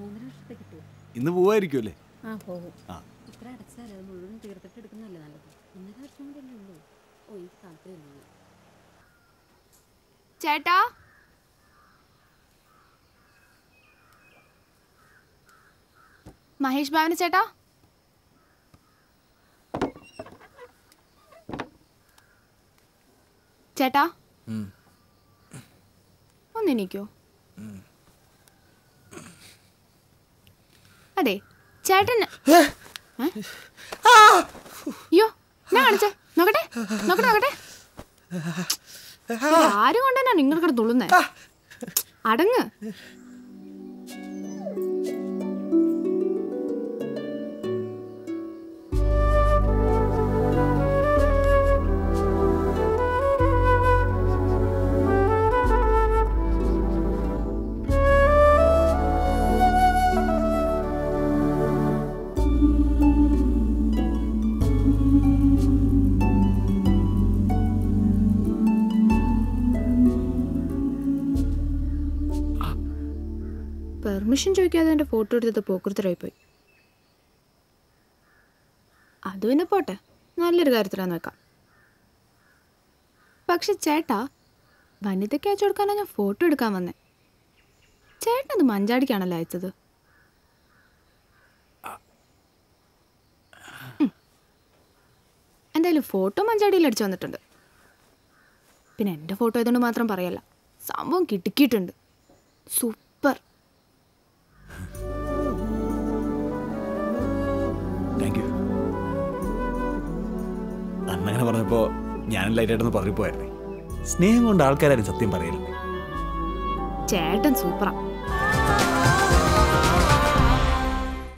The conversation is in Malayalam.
മൂന്നര വർഷത്തെ കിട്ടുമോ ഇന്ന് പോവായിരിക്കും അല്ലേ ആ പോകും ആ ഇത്ര അടച്ചാൽ അത് മുഴുവൻ തീർത്തിട്ട് എടുക്കുന്നതല്ലേ നല്ലത് ഒന്നര വർഷം കൂടെ അല്ലേ ഉള്ളൂ ഓ എനിക്ക് താല്പര്യമില്ല ചേട്ടാ മഹേഷ് ഭാവന ചേട്ടാ ചേട്ടാ ഒന്നെനിക്കോ അതെ ചേട്ടൻ ഏ? അയ്യോ ഞാൻ കാണിച്ചേ നോക്കട്ടെ നോക്കട്ടെ നോക്കട്ടെ ആരും കൊണ്ടാ നിങ്ങൾ കിടന്ന് തുള്ളുന്നേ അടങ്ങ് പെർമിഷൻ ചോദിക്കാതെ എൻ്റെ ഫോട്ടോ എടുത്തത് പോക്കുറത്തരായി പോയി അത് പിന്നെ പോട്ടെ നല്ലൊരു കാര്യത്തിലാന്ന് വെക്കാം പക്ഷെ ചേട്ടാ വനിതയ്ക്ക് അയച്ചു കൊടുക്കാനാണ് ഞാൻ ഫോട്ടോ എടുക്കാൻ വന്നേ ചേട്ടൻ അത് മഞ്ചാടിക്കാണല്ലോ അയച്ചത് ഉം. എന്തായാലും ഫോട്ടോ മഞ്ചാടിയിൽ അടിച്ചു വന്നിട്ടുണ്ട് പിന്നെ എൻ്റെ ഫോട്ടോ ആയതുകൊണ്ട് മാത്രം പറയല്ല സംഭവം കിടുക്കിയിട്ടുണ്ട് സൂപ്പർ താങ്ക് യു അന്നങ്ങനെ പറഞ്ഞപ്പോ ഞാനും ലൈറ്റായിട്ടൊന്ന് പതറിപ്പോയായിരുന്നേ സ്നേഹം കൊണ്ട് ആൾക്കാരും സത്യം പറയല്ലേ ചേട്ടൻ സൂപ്പറാ